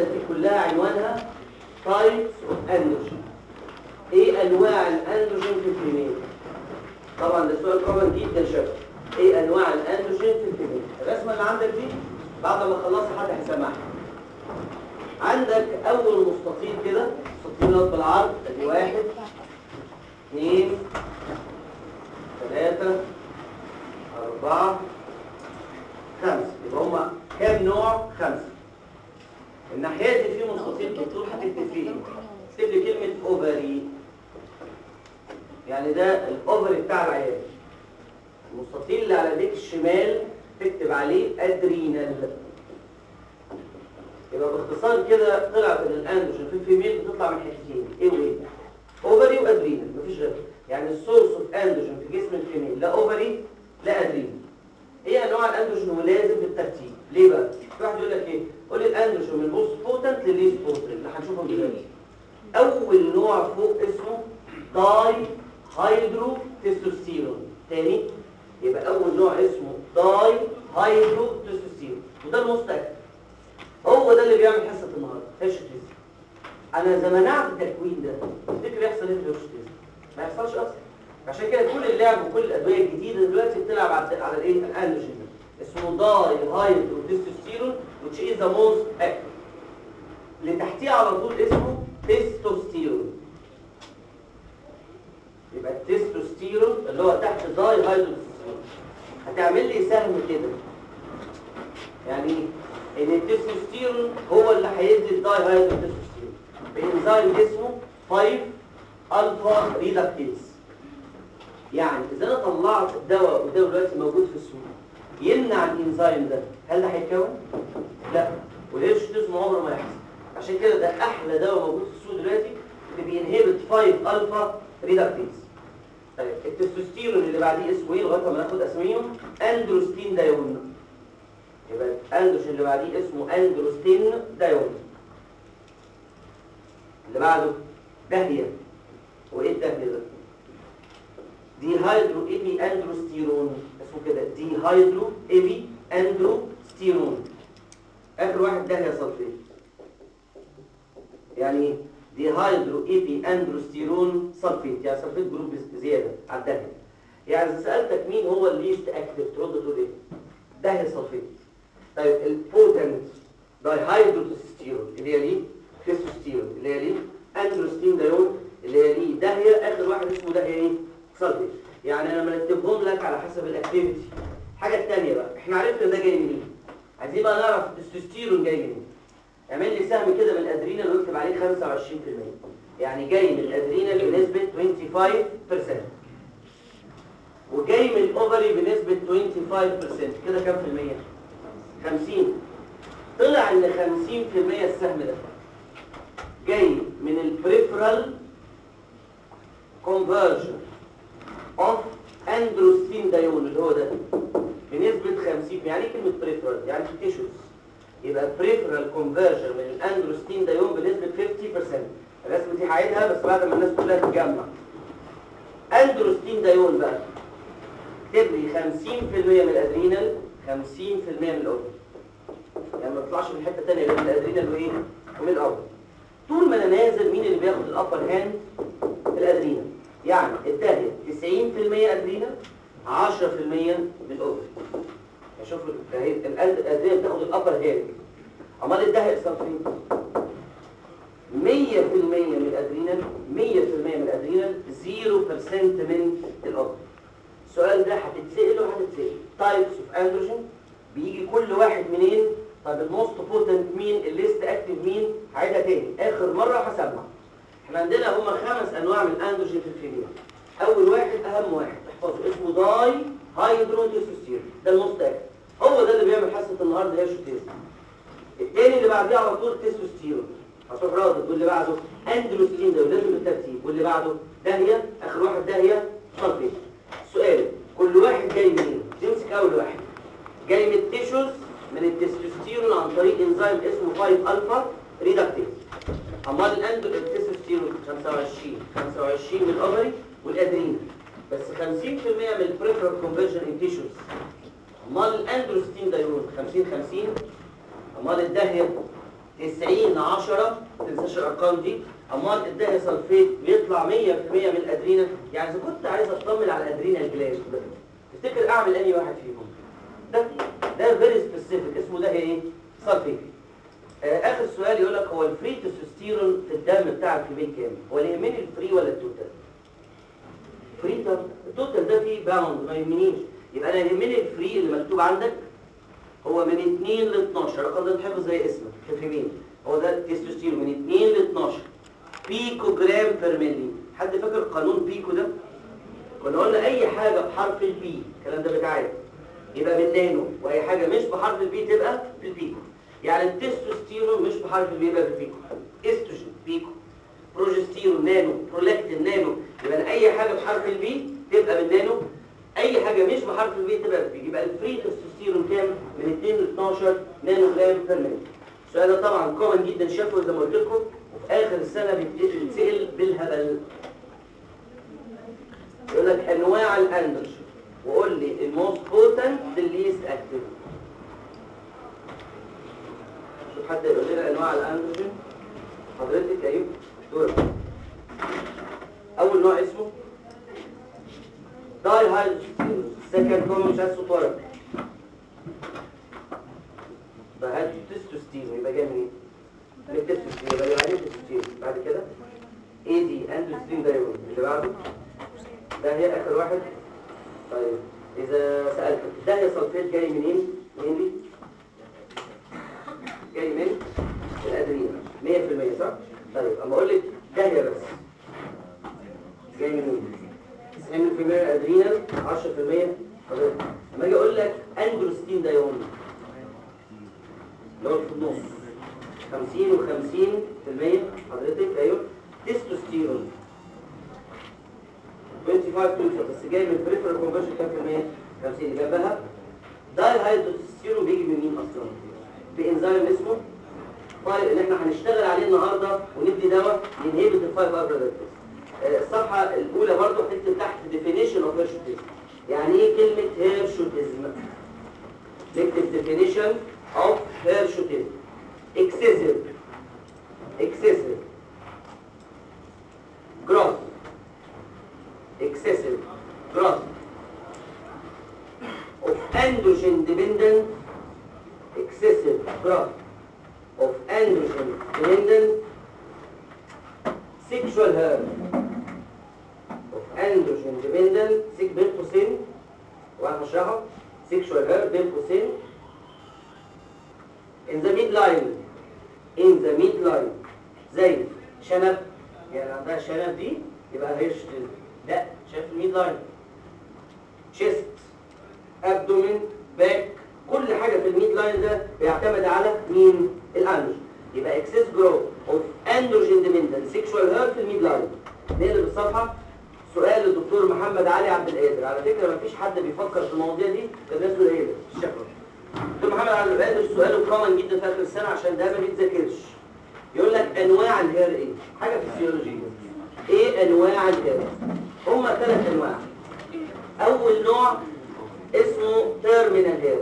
دي كلها عنوانها تايبس اوف اندروجين ايه انواع الاندروجين في الفيميل طبعا ده سؤال كومن جدا شكله ايه انواع الاندروجين في الفيميل الرسمه اللي عندك دي بعد ما خلصت حد هيسمعها عندك اول مستطيل كده مستطيلات بالعرض ادي واحد اثنين ثلاثة أربعة خمسة يبقى هما كام نوع؟ خمسة الناحية دي في مستطيل بالطول هتكتب فيه ايه؟ اكتب لي كلمة اوفري يعني ده الاوفري بتاع العيال المستطيل اللي على ايديك الشمال تكتب عليه ادرينال يبقى باختصار كده طلعت ان الاندروجين في الفيميل بتطلع من حتتين ايه وايه اوفري وادرينال مفيش غير يعني السورس اوف اندروجين في جسم الفيميل لا اوفري لا ادرينال ايه انواع الاندروجين ولازم بالترتيب ليه بقى في واحد يقول لك ايه قول لي الاندروجين من البوست بوتنت للليست بوتنت اللي هنشوفهم دلوقتي اول نوع فوق اسمه داي هيدرو تستوستيرون تاني يبقى اول نوع اسمه داي هيدرو تستوستيرون وده المستكد هو ده اللي بيعمل حصه النهارده هيرشوتيزم انا اذا منعت التكوين ده تفتكر يحصل ايه في الهيرشوتيزم ما يحصلش اصلا عشان كده كل اللعب وكل الادويه الجديده دلوقتي بتلعب على على الايه الانرجين اسمه داي هايدرو تستوستيرون which is the most active اللي تحتيه على طول اسمه تستوستيرون يبقى التستوستيرون اللي هو تحت داي هايدرو تستوستيرون هتعمل لي سهم كده يعني ايه ان التستوستيرون هو اللي هيدي الداي هايدرو تستوستيرون بانزيم اسمه 5 الفا ريدكتيز يعني اذا انا طلعت دواء وده دلوقتي موجود في السوق يمنع الانزيم ده هل ده هيتكون لا والهيرشوتيزم عمره ما يحصل عشان كده ده احلى دواء موجود في السوق دلوقتي اللي بينهبت 5 الفا ريدكتيز طيب التستوستيرون اللي بعديه اسمه ايه لغايه ما ناخد اساميهم اندروستين دايون يبقى الاندروجين اللي بعديه اسمه اندروستين دايون اللي بعده دهيه وايه الدهيه ده دي هيدرو ايبي اندروستيرون اسمه كده دي هيدرو ايبي اندروستيرون اخر واحد دهيه صلفيت يعني ايه دي هيدرو ايبي اندروستيرون صلفيت يعني صلفيت جروب زياده على الدهيه يعني اذا سالتك مين هو الليست اكتف ترد تقول ايه دهيه صلفيت طيب البوتنت داي هيدروتستيرون اللي هي ليه تستوستيرون اللي هي ليه اندروستين دايون اللي هي ليه دهيه اخر واحد اسمه دهيه ايه صلفيت يعني انا مرتبهم لك على حسب الاكتيفيتي الحاجه الثانيه بقى احنا عرفنا ده جاي منين عايزين بقى نعرف التستوستيرون جاي منين اعمل لي سهم كده من الادرينال واكتب عليه 25% يعني جاي من الادرينال بنسبه 25% وجاي من الاوفري بنسبه 25% كده كام في المية 50 طلع ان 50% السهم ده جاي من البريفرال conversion of androsten دايون اللي هو ده بنسبة 50 يعني ايه كلمة بريفرال يعني في تيشوز يبقى بريفرال conversion من الاندروستين دايون بنسبة 50% الرسمة دي هعيدها بس بعد ما الناس كلها تتجمع اندروستين دايون بقى اكتب لي 50% من الادرينال 50% من الاوفر يعني ما تطلعش من حته ثانيه غير من الادرينال وايه ومن الاوفر طول ما انا نازل مين اللي بياخد الابر هاند الادرينال يعني الدهيه 90% ادرينال 10% من الاوفر يعني شوف الادرينال بتاخد الابر هاند امال الدهيه الصنفين 100% من الادرينال 100% من الادرينال 0% من الاوفر السؤال ده هتتسأل وهتتسأل تايبس اوف اندروجين بيجي كل واحد منين طب الموست بوتنت مين الليست اكتف مين هعيدها تاني اخر مره هسمع احنا عندنا هما خمس انواع من الاندروجين في الفيميل اول واحد اهم واحد احفظه اسمه داي هيدروتيستوستيرون ده الموست اكتف هو ده اللي بيعمل حصه النهارده هيرشوتيزم التاني اللي بعديه على طول تستوستيرون هتروح رادد واللي بعده اندروستين ده لازم بالترتيب واللي بعده داهيه اخر واحد داهيه صلفيت سؤال كل واحد جاي منين تمسك اول واحد جاي من التيشوز من التستوستيرون عن طريق انزيم اسمه 5 الفا ريدكتيز امال الاندو التستوستيرون 25 25 من الاوفري والادرينال بس 50% من البريفرال كونفرجن ان تيشوز امال الاندروستين دايون 50 50 امال الدهيه 90 10 ما تنساش الارقام دي امال الدهي سلفيت بيطلع 100% من الادرينال يعني اذا كنت عايز اطمن على الادرينال جلاند تفتكر اعمل انهي واحد فيهم ده ده فيري سبيسيفيك اسمه ده ايه سلفيت آه اخر سؤال يقول لك هو الفري تستوستيرون في الدم بتاعك في مين كام هو اللي يهمني الفري ولا التوتال فري طب التوتال ده فيه باوند ما يهمنيش يبقى انا يهمني الفري اللي مكتوب عندك هو من 2 ل 12 الرقم ده اتحفظ زي اسمك في مين هو ده التستوستيرون من 2 ل 12 بيكو جرام بير ملي حد فاكر قانون بيكو ده كنا قلنا اي حاجه بحرف البي الكلام ده بتاعي يبقى من نانو واي حاجه مش بحرف البي تبقى في البيكو يعني التستوستيرون مش بحرف البي يبقى في البيكو استروجين بيكو بروجستيرون نانو برولاكتين نانو يبقى أنا اي حاجه بحرف البي تبقى من نانو اي حاجه مش بحرف البي تبقى في البيكو يبقى الفري تستوستيرون كام من 2 ل 12 نانو جرام بير ملي السؤال ده طبعا كومن جدا شافه زي ما قلت لكم وفي اخر السنه بيتسال بالهبل يقول لك انواع الاندرج وقول لي الموست بوتنت الليست اكتيف شوف حد يقول لنا انواع الاندروجين حضرتك ايوب دور اول نوع اسمه داي هايدروجين سكند نوع مش عايز صوت ورق ده هاد تستوستيرون يبقى جاي منين؟ من التستوستيرون يبقى يعني تستوستيرون بعد كده ايه دي اندروستين دايون اللي بعده ده هي اخر واحد طيب اذا سالتك ده هي سلفيت جاي منين منين دي جاي من الادرينال 100% صح طيب اما اقول لك ده هي بس جاي من مين 90% الادرينال 10% حضرتك اما اجي اقول لك اندروستين دايون اللي هو في النص 50 و50% حضرتك ايوه تستوستيرون 25 توتال بس جاي من بريفرال كونفرشن كام في المية؟ 50 اللي جنبها ده الهيدروتستيرون بيجي من مين اصلا؟ بانزيم اسمه طيب اللي احنا هنشتغل عليه النهارده وندي دواء ينهبت الفايف ابرادكتس الصفحه الاولى برضو حته تحت ديفينيشن اوف هيرشوتيزم يعني ايه كلمه هيرشوتيزم؟ نكتب ديفينيشن اوف هيرشوتيزم اكسسيف اكسسيف growth excessive growth of androgen dependent excessive growth of androgen dependent sexual hair of androgen dependent سيك بين قوسين وانا هشرحها sexual hair بين قوسين in the midline in the midline زي شنب يعني عندها شنب دي يبقى هيرش لا شايف الميد لاين شيست ابدومين باك كل حاجه في الميد لاين ده بيعتمد على مين الاندروجين يبقى اكسس جروث اوف اندروجين ديبندنت سيكشوال هيرت في الميد لاين نقلب الصفحه سؤال للدكتور محمد علي عبد القادر على فكره ما فيش حد بيفكر في المواضيع دي غير الناس دول ايه الشكوى دكتور محمد علي عبد القادر سؤاله كومن جدا في اخر السنه عشان ده ما بيتذاكرش يقول لك انواع الهير ايه حاجه فيسيولوجيه ايه انواع الهير هما ثلاث انواع اول نوع اسمه تيرمينال هير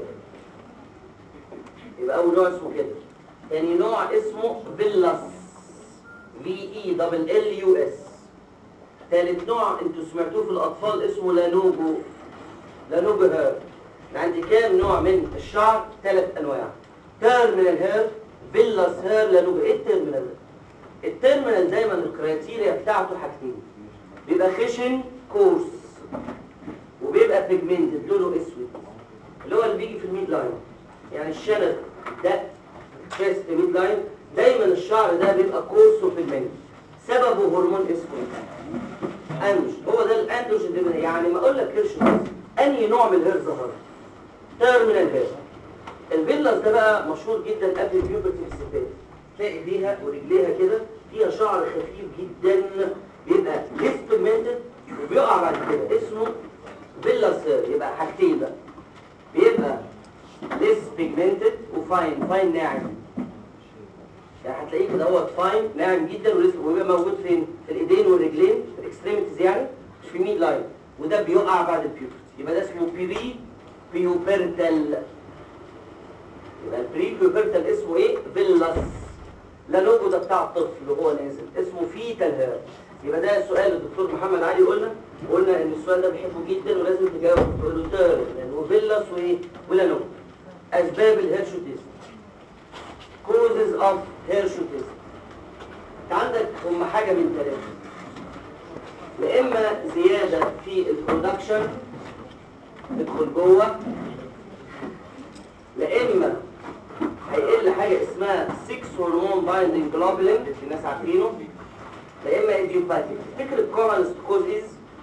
يبقى اول نوع اسمه كده ثاني نوع اسمه فيلاس في اي دبل ال يو اس ثالث نوع انتوا سمعتوه في الاطفال اسمه لانوجو لانوجو هير عندي كام نوع من الشعر ثلاث انواع تيرمينال هير فيلاس هير لانوجو ايه التيرمينال التيرمينال دايما الكرايتيريا بتاعته حاجتين بيبقى خشن كورس وبيبقى بيجمنتد لونه اسود اللي هو اللي بيجي في الميد لاين يعني الشنب ده شيست ميد لاين دايما الشعر ده بيبقى كورس وبيجمنتد سببه هرمون اسمه انج هو ده الاندروجين ده يعني ما اقول لك كرش انهي نوع من الهير ظهر تيرمينال هير الفيلاس ده بقى مشهور جدا قبل البيوبرتي في الستات تلاقي ايديها ورجليها كده فيها شعر خفيف جدا بيبقى ليس بيجمنتد وبيقع بعد كده اسمه فيلاس هير يبقى حاجتين بقى بيبقى ليس بيجمنتد وفاين فاين ناعم يعني هتلاقيه كده هو فاين ناعم جدا ولسه وبيبقى موجود فين في الايدين والرجلين في الاكستريميتيز يعني مش في ميد لاين وده بيقع بعد البيوبرتي يبقى ده اسمه بيري بيوبرتال يبقى البري بيوبرتال اسمه ايه فيلاس ده لوجو ده بتاع الطفل وهو نازل اسمه فيتال هير يبقى ده سؤال الدكتور محمد علي قلنا قلنا ان السؤال ده بيحبه جدا ولازم تجاوب تقول له تيرن لانه فيلاس وايه ولانو اسباب الهيرشوتيزم causes of hirsutism انت عندك هم حاجه من ثلاثه يا اما زياده في البرودكشن تدخل جوه لا اما هيقل حاجه اسمها 6 هرمون بايندينج جلوبولين الناس عارفينه لا اما ايديوباثيك تفتكر الكومنست كوز از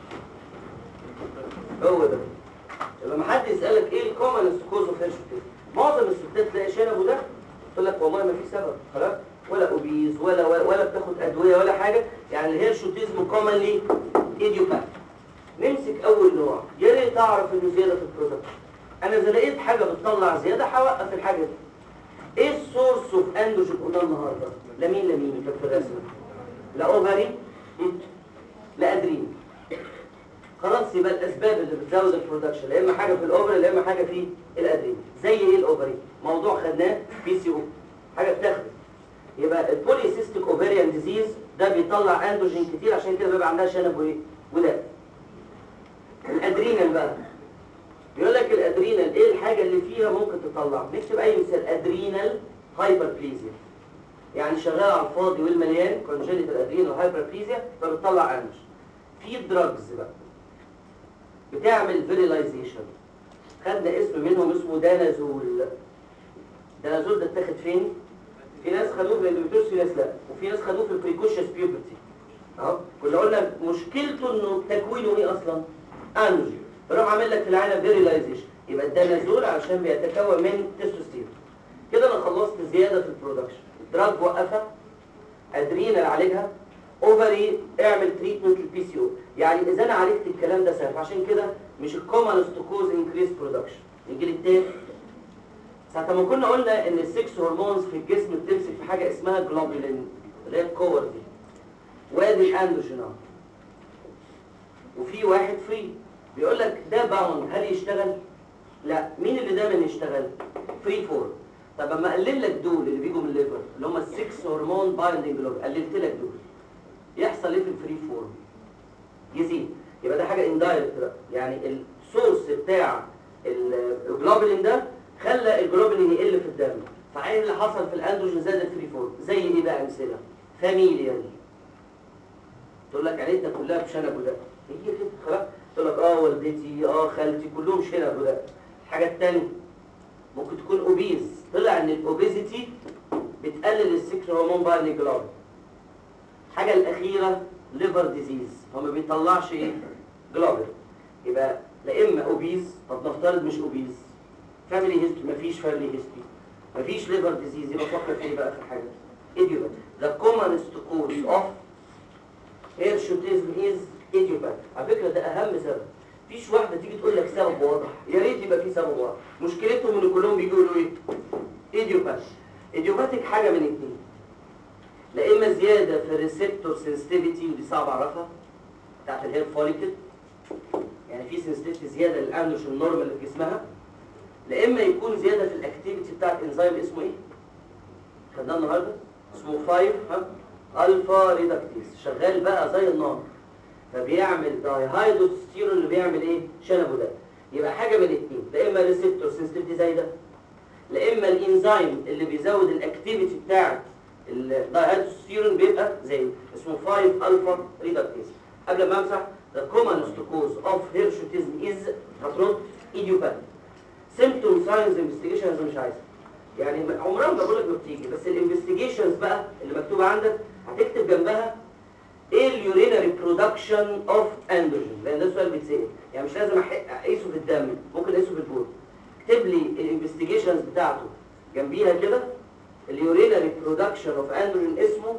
هو ده لما ما حد يسالك ايه الكومنست كوز اوف هيرشوتيزم معظم الستات تلاقي شنبه ده تقول لك والله ما في سبب خلاص ولا اوبيز ولا ولا, ولا بتاخد ادويه ولا حاجه يعني الهيرشوتيزم كومنلي ايديوباثيك نمسك اول نوع يا ريت اعرف انه زياده في البرودكشن انا اذا لقيت حاجه بتطلع زياده هوقف الحاجه دي ايه السورس اوف اندروجين قلنا النهارده لمين لمين كانت في الرسمه لا اوفري لا ادرين خلاص يبقى الاسباب اللي بتزود البرودكشن لا اما حاجه في الاوفري لا اما حاجه في الادرين زي ايه الاوفري موضوع خدناه بي سي او حاجه بتاخد يبقى البوليسيستيك اوفريان ديزيز ده بيطلع اندروجين كتير عشان كده بيبقى عندها شنب وايه وده الادرينال بقى بيقول لك الادرينال ايه الحاجه اللي فيها ممكن تطلع نكتب اي مثال ادرينال هايبربليزيا يعني شغال على الفاضي والمليان كونجنتال ادرينال هايبربليزيا فبتطلع انج في دراجز بقى بتعمل فيريلايزيشن خدنا اسم منهم اسمه دانازول دانازول ده اتاخد فين في ناس خدوه في الاندوميتريوس في ناس لا وفي ناس خدوه في البريكوشس بيوبرتي اهو كنا قلنا مشكلته انه تكوينه ايه اصلا انج فراح عامل لك في العالم فيريلايزيشن يبقى الدانازول علشان بيتكون من تستوستيرون كده انا خلصت زياده في البرودكشن دراج وقفها ادرينال عالجها اوفري اعمل تريتمنت للبي سي او يعني اذا انا عالجت الكلام ده سهل عشان كده مش الكومنست كوز انكريس برودكشن نيجي للتاني ساعة ما كنا قلنا ان السكس هرمونز في الجسم بتمسك في حاجه اسمها جلوبولين اللي هي الكور دي وادي الاندروجين اهو وفي واحد فري بيقول لك ده باوند هل يشتغل؟ لا مين اللي دايما يشتغل؟ فري فور طب اما اقلل لك دول اللي بيجوا من الليفر اللي هم السكس هرمون بايندينج جلوب قللت لك دول يحصل ايه في الفري فور؟ يزيد يبقى ده حاجه اندايركت بقى يعني السورس بتاع الجلوبولين ده خلى الجلوبولين يقل في الدم فعين اللي حصل في الاندروجين زاد الفري فور زي ايه بقى امثله؟ فاميليال تقول لك عيلتنا كلها بشنب وده هي كده خلاص تقول لك اه والدتي اه خالتي كلهم شنب وده الحاجه الثانيه ممكن تكون اوبيز طلع ان الاوبيزيتي بتقلل السكر هرمون بايندينج جلوبولين الحاجه الاخيره ليفر ديزيز هو ما بيطلعش ايه جلوبولين يبقى لا اما اوبيز طب نفترض مش اوبيز فاميلي هيستوري مفيش فاميلي هيستوري مفيش ليفر ديزيز يبقى فكر في ايه بقى في الحاجه ايديوباث ذا commonest cause of hirsutism is idiopathic على فكره ده اهم سبب مفيش واحده تيجي تقول لك سبب واضح يا ريت يبقى في سبب واضح مشكلتهم ان كلهم بيجوا يقولوا ايه ايديوباث ايديوباثيك حاجه من اتنين لا اما زياده في الريسبتور سنسيتيفيتي ودي صعب اعرفها بتاعت الهير فوليكل يعني في سنسيتيفيتي زياده للاندوش النورمال اللي في جسمها لا اما يكون زياده في الاكتيفيتي بتاعت انزيم اسمه ايه خدناه النهارده اسمه 5 ها الفا ريدكتيز شغال بقى زي النار فبيعمل دايهايدروستيرون اللي بيعمل ايه شنبه ده يبقى حاجه من الاثنين لا اما ريسبتور سنسيتيفيتي زايده لا اما الانزيم اللي بيزود الاكتيفيتي بتاعت الدايهايدروستيرون بيبقى زي اسمه 5 الفا ريدكتيز قبل ما امسح the commonest cause of hirsutism is هترد idiopathic symptom signs investigations مش عايزها يعني عمرها ما بقول لك ما بتيجي بس الانفستيجيشنز بقى اللي مكتوبه عندك هتكتب جنبها ايه اليورينري برودكشن اوف اندروجين لان ده سؤال بيتسال يعني مش لازم أح- اقيسه في الدم ممكن اقيسه في البول اكتب لي الانفستيجيشنز بتاعته جنبيها كده اليورينري برودكشن اوف اندروجين اسمه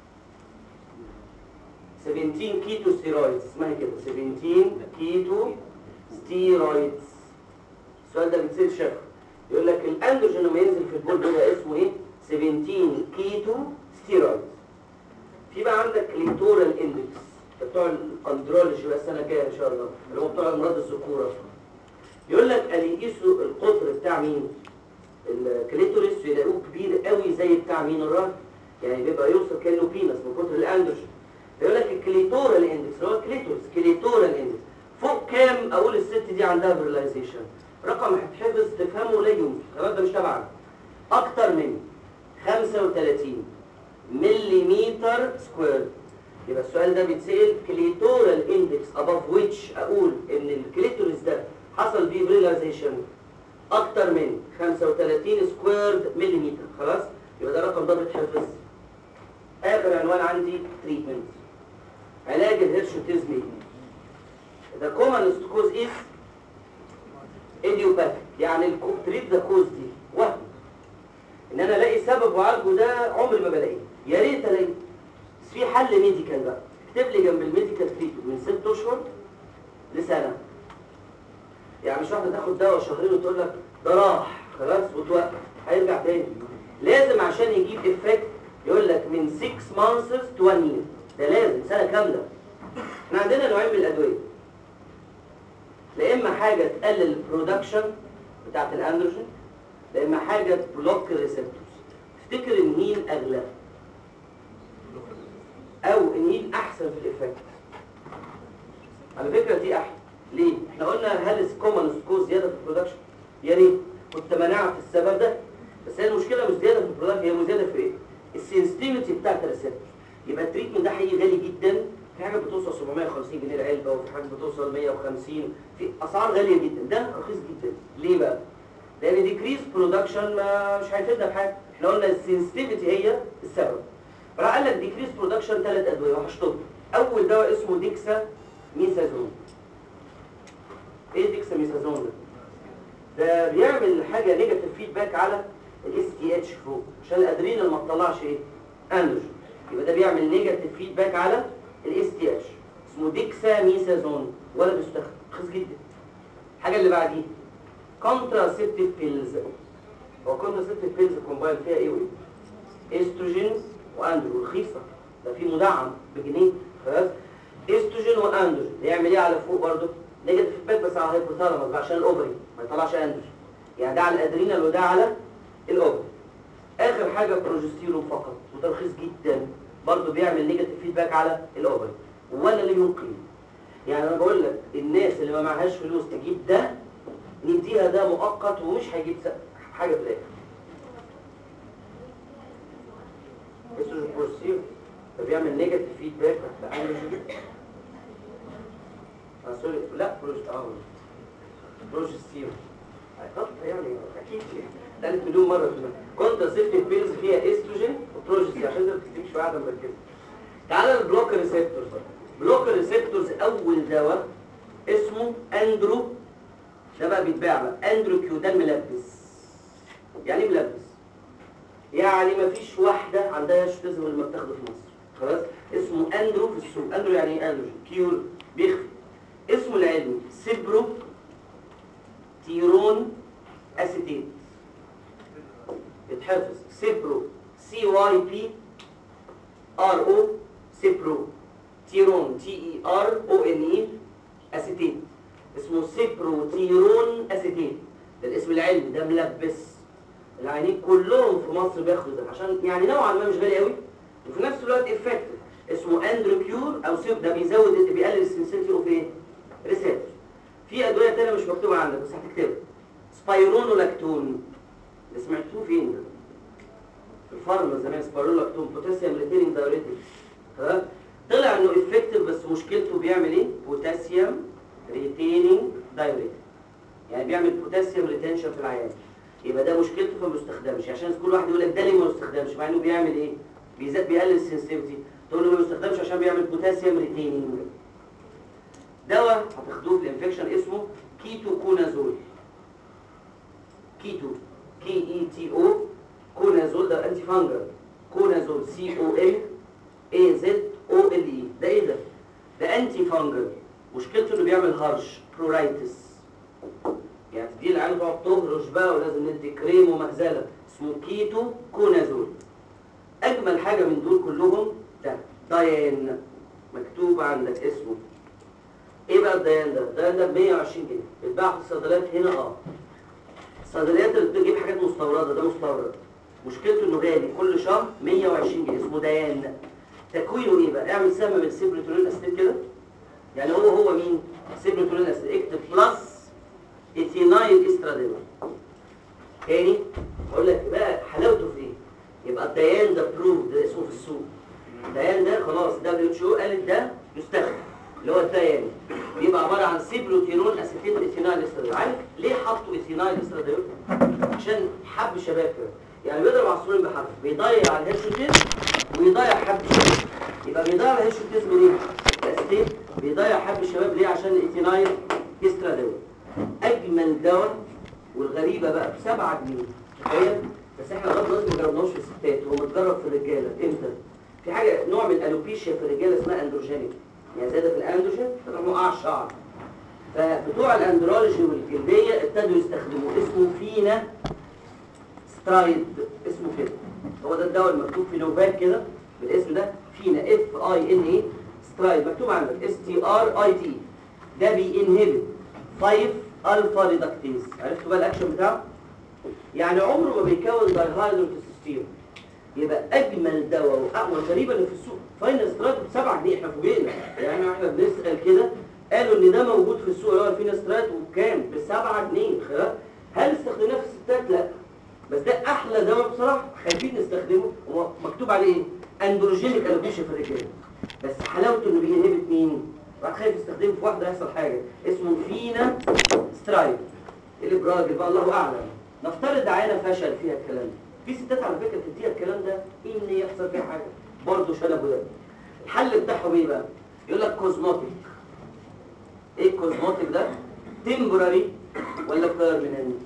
17 كيتو ستيرويدز اسمها كده 17 كيتو ستيرويدز السؤال ده بيتسال شكله يقول لك الاندروجين لما ينزل في البول بيبقى اسمه ايه 17 كيتو ستيرويدز في بقى عندك ليتورال اندكس بتوع الاندرولوجي بقى السنه الجايه ان شاء الله اللي هو بتوع امراض الذكوره يقول لك قال يقيسوا القطر بتاع مين الكليتوريس يلاقوه كبير قوي زي بتاع مين الراجل يعني بيبقى يوصل كانه بينس من كتر الاندروجين يقول لك الكليتورال اندكس اللي هو الكليتورس كليتورال اندكس فوق كام اقول الست دي عندها فيرلايزيشن رقم هتحفظ تفهمه لا يمكن خلاص ده مش تبعنا اكتر من 35 مليمتر سكوير يبقى السؤال ده بيتسال كليتورال اندكس above which اقول ان الكليتورس ده حصل فيه فيرلايزيشن اكتر من 35 سكوير مليمتر خلاص يبقى ده الرقم ده بيتحفظ اخر عنوان عندي تريتمنت علاج الهيرشوتيزم The commonest cause is idiopathic يعني تريد ذا كوز دي وهم ان انا الاقي سبب وعالجه ده عمري ما بلاقيه يا ريت الاقيه بس في حل ميديكال بقى اكتب لي جنب الميديكال تريتمنت من ست اشهر لسنه يعني مش واحده تاخد دواء شهرين وتقول لك ده راح خلاص وتوقف هيرجع تاني لازم عشان يجيب افكت يقول لك من 6 مانثس تو 1 يير ده لازم سنه كامله احنا عندنا نوعين من الادويه لا اما حاجه تقلل البرودكشن بتاعت الاندروجين لا اما حاجه تبلوك الريسبتورز تفتكر النيل اغلى او النيل احسن في الايفكت على فكره دي احلى ليه احنا قلنا هل كومن كوز زياده في البرودكشن يا ريت كنت منعت السبب ده بس هي المشكله مش زياده في البرودكشن هي زياده في ايه السنسيتيفيتي بتاعت الريسبتور يبقى التريتمنت ده حقيقي غالي جدا في حاجه بتوصل 750 جنيه العلبه وفي حاجه بتوصل 150 في اسعار غاليه جدا ده رخيص جدا ليه بقى لان ديكريز برودكشن ما مش هيفيدنا بحاجه احنا قلنا السنسيتيفيتي هي السبب راح قال لك ديكريز برودكشن ثلاث ادويه وهشطب اول دواء اسمه ديكسا ميثازون ايه ديكسا ميثازون ده ده بيعمل حاجه نيجاتيف فيدباك على الاس تي اتش فوق عشان الادرينال ما تطلعش ايه اندروجين يبقى ده بيعمل نيجاتيف فيدباك على الاس تي اتش اسمه ديكسا ميثازون ولا بيستخدم رخيص جدا الحاجه اللي بعديه كونتراسيبتيف بيلز هو كونتراسيبتيف بيلز كومباين فيها ايه وايه استروجين واندرو رخيصه ده في مدعم بجنيه خلاص استروجين واندروجين يعمل ايه على فوق برضه نيجاتيف فيدباك بس على الهيبوثالاموس عشان الاوفري ما يطلعش اندروجين يعني ده على الادرينال وده على الاوفري اخر حاجه بروجستيرون فقط وده رخيص جدا برضه بيعمل نيجاتيف فيدباك على الاوفري ولا ليه قيمه يعني انا بقول لك الناس اللي ما معهاش فلوس تجيب ده نديها ده مؤقت ومش هيجيب حاجه في الاخر استروجين بروجستيرون ده بيعمل نيجاتيف فيدباك اه سوري لا بروج اه بروجستيرون هيحط يعني اكيد ثالث مليون مره في كنت سيفتي بيلز فيها استروجين وبروجستيرون عشان ما تكتبش شويه قاعده مركزه تعالى البلوك ريسبتورز بلوك ريسبتورز اول دواء اسمه اندرو ده بقى بيتباع بقى اندرو كيو ده الملبس يعني ايه ملبس يعني مفيش واحده عندها شوتيزم اللي ما بتاخده في مصر خلاص اسمه اندرو في السوق اندرو يعني ايه اندرو كيور بيخفي اسمه العلمي سيبرو تيرون اسيتيت يتحفظ سيبرو سي واي بي ار او سيبرو تيرون تي اي ار او ان اي اسيتيت اسمه سيبرو تيرون اسيتيت ده الاسم العلمي ده ملبس العيانين كلهم في مصر بياخدوا ده عشان يعني نوعا ما مش غالي قوي وفي نفس الوقت افكتيف اسمه اندرو كيور او سيب ده بيزود بيقلل السنسيتي اوف ايه ريسبتور في ادويه ثانيه مش مكتوبه عندك بس هتكتبها سبايرونولاكتون اللي سمعتوه فين ده في الفارما زمان سبايرونولاكتون بوتاسيوم ريتيننج دايوريتكس تمام طلع انه افكتيف بس مشكلته بيعمل ايه بوتاسيوم ريتيننج دايوريتكس يعني بيعمل بوتاسيوم ريتنشن في العيان يبقى ده مشكلته فما بيستخدمش عشان كل واحد يقول لك ده ليه ما بيستخدمش مع انه بيعمل ايه بيزاد بيقلل السنسيتيفيتي تقول له ما بيستخدمش عشان بيعمل بوتاسيوم ريتيننج دواء هتاخدوه في الانفكشن اسمه كيتو كونازول كيتو كي اي تي او كونازول ده انتي فانجر كونازول سي او ام اي زد او ال اي ده ايه ده ده انتي فانجر مشكلته انه بيعمل هرش برورايتس يعني دي العيال تقعد تهرش بقى ولازم ندي كريم ومهزله اسمه كيتو كونازول اجمل حاجه من دول كلهم ده داين مكتوب عندك اسمه ايه بقى الديان ده؟ الديان ده ب 120 جنيه بيتباع في الصيدليات هنا اه الصيدليات اللي بتجيب حاجات مستورده ده مستورد مشكلته انه غالي كل شهر 120 جنيه اسمه ديان تكوينه ايه بقى اعمل سهم من سيبريتولين اسيد كده يعني هو هو مين سيبريتولين اسيد اكتب بلس ايثينايل استراديول تاني اقول لك بقى حلاوته في ايه يبقى الديان ده بروف ده اسمه في السوق الديان ده خلاص دبليو اتش او قالت ده يستخدم اللي هو الديان بيبقى عباره عن سيبروتينول اسيتيت ايثينايل استراديول عارف ليه حطوا ايثينايل استراديول عشان حب شباب كده يعني بيضرب عصفورين بحرف بيضيع الهيرشوتيز ويضيع حب الشباب يبقى بيضيع الهيرشوتيز منين؟ الاسيتيت بيضيع حب الشباب ليه عشان الايثينايل استراديول اجمل دواء والغريبه بقى ب 7 جنيه تخيل بس احنا لغايه دلوقتي ما جربناهوش في الستات هو متجرب في الرجاله امتى؟ في حاجه نوع من الالوبيشيا في الرجاله اسمها اندروجينيك يعني زياده في الاندروجين تروح موقع الشعر فبتوع الاندرولوجي والجلديه ابتدوا يستخدموه اسمه فينا سترايد اسمه كده هو ده الدواء المكتوب في نوفاك كده بالاسم ده فينا اف اي ان اي سترايد مكتوب عندك اس تي ار اي تي ده بينهبت 5 الفا ريدكتيز عرفتوا بقى الاكشن بتاعه يعني عمره ما بيكون دايهايدروتستيرون يبقى اجمل دواء واقوى غريبه اللي في السوق فاين سترايد ب 7 جنيه احنا فوجئنا يعني احنا بنسال كده قالوا ان ده موجود في السوق اللي هو الفينا سترايد وبكام ب 7 جنيه خلاص هل استخدمناه في الستات لا بس ده احلى دواء بصراحه خايفين نستخدمه هو مكتوب عليه ايه اندروجينيك الوبيشن في الرجاله بس حلاوته انه بينهبت مين واحد خايف يستخدمه في واحده هيحصل حاجه اسمه فينا سترايد اللي براجل بقى الله اعلم نفترض عينه فشل فيها الكلام ده في ستات على فكره بتديها الكلام ده ان يحصل فيها حاجه برضه شنبه ده الحل بتاعهم ايه بقى يقول لك كوزموتيك ايه الكوزموتيك ده تمبراري ولا بيرمننت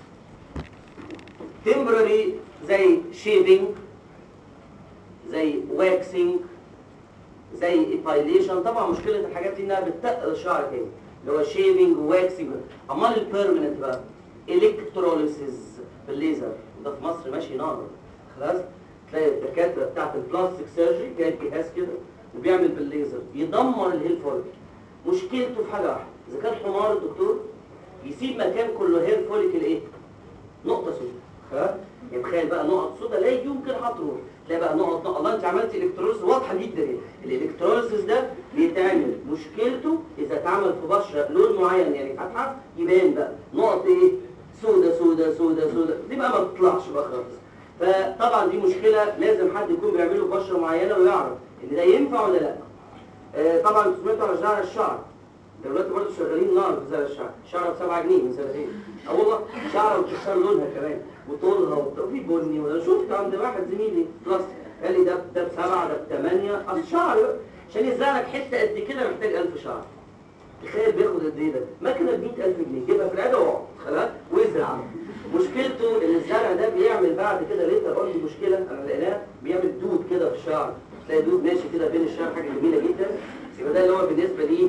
تمبراري زي شيفنج زي واكسنج زي ايبايليشن طبعا مشكله الحاجات دي انها بتتقل الشعر تاني اللي هو شيفنج وواكسنج امال البيرمننت بقى الكتروليسيس بالليزر ده في مصر ماشي نار خلاص تلاقي الدكاتره بتاعت البلاستيك سيرجري جايب جهاز كده وبيعمل بالليزر يدمر الهيل فوليك مشكلته في حاجه واحده اذا كان حمار الدكتور يسيب مكان كله هير فوليك الايه نقطه سوداء خلاص يعني تخيل بقى نقط سوداء لا يمكن هتروح تلاقي بقى نقط نقط الله انت عملت الكتروليس واضحه جدا ايه الالكتروليسيس ده بيتعمل مشكلته اذا اتعمل في بشره لون معين يعني فاتحه يبان بقى نقط ايه سودة سودة سودة سودة دي بقى ما بتطلعش بقى خالص فطبعا دي مشكلة لازم حد يكون بيعمله بشرة معينة ويعرف ان ده ينفع ولا لا آه طبعا انتوا سمعتوا على زرع الشعر دلوقتي برضه شغالين نار في زرع الشعر شعره ب 7 جنيه من سنتين اه والله شعره بتختار لونها كمان وطولها وفي بني وانا شفت عند واحد زميلي بلاستيك قال لي ده ده بسبعه ده بثمانيه اصل شعر بقى عشان يزرع لك حته قد كده محتاج 1000 شعر تخيل بياخد قد ايه ده مكنه ب 100000 جنيه جيبها في العياده واقعد خلاص وازرع مشكلته ان الزرع ده بيعمل بعد كده ليتر اون مشكله انا لقيناها بيعمل دود كده في الشعر تلاقي دود ماشي كده بين الشعر حاجه جميله جدا يبقى ده اللي هو بالنسبه لي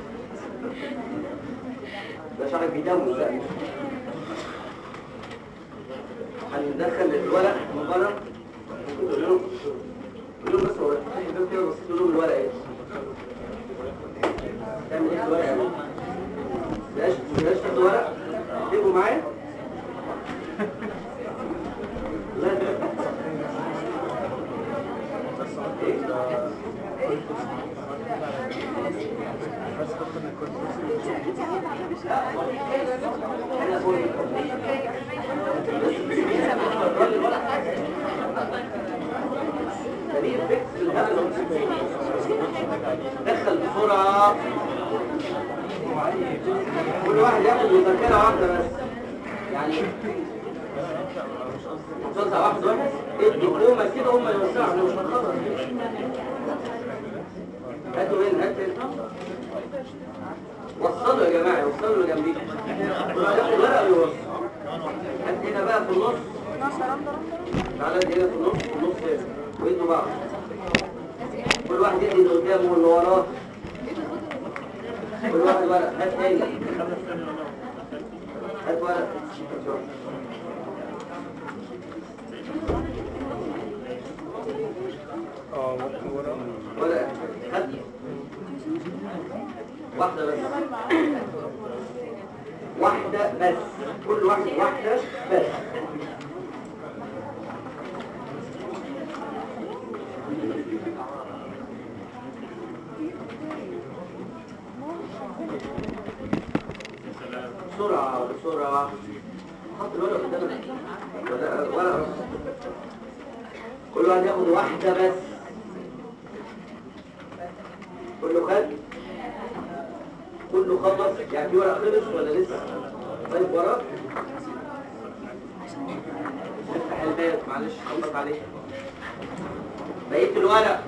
ده شعر بيدمر بقى هندخل الورق من بره قول لهم قول لهم بس هو الباب كده بسيط قول لهم الورق ايه تعمل ايه في الورق يعني بلاش بلاش تاخد ورق تكتبوا معايا لا ده انا اقول دخل بسرعة كل واحد ياخد مذكرة واحدة بس يعني توزع واحد واحد ادوا كومة كده هم يوزعوا احنا مش هنخلص هاتوا هنا هات هنا وصلوا يا جماعة وصلوا جنبي كل واحد ياخد ورقة ويوصل هات هنا بقى في النص تعالى ادي هنا في النص في النص هنا وادوا بعض كل واحد يدي اللي قدامه واللي وراه كل واحد ورق هات تاني هات ورق اه ممكن ورقة ورق هات واحدة بس واحدة بس كل واحد واحدة بس بسرعة بسرعة حط الورقة قدامك ولا ورقة كل واحد ياخد واحدة بس كله خد كله خلص يعني في ورق خلص ولا لسه طيب ورق افتح الباب معلش خلص عليك بقيت الورق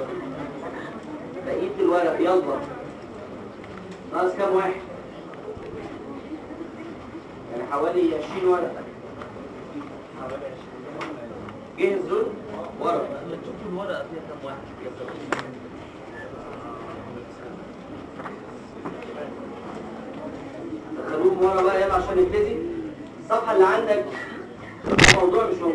بقيت الورق يلا ناقص كام واحد يعني حوالي 20 ورقة جهز دول ورق تشوفوا الورقه فيها كام واحد دخلوهم ورا بقى يلا عشان نبتدي الصفحة اللي عندك الموضوع مش موجود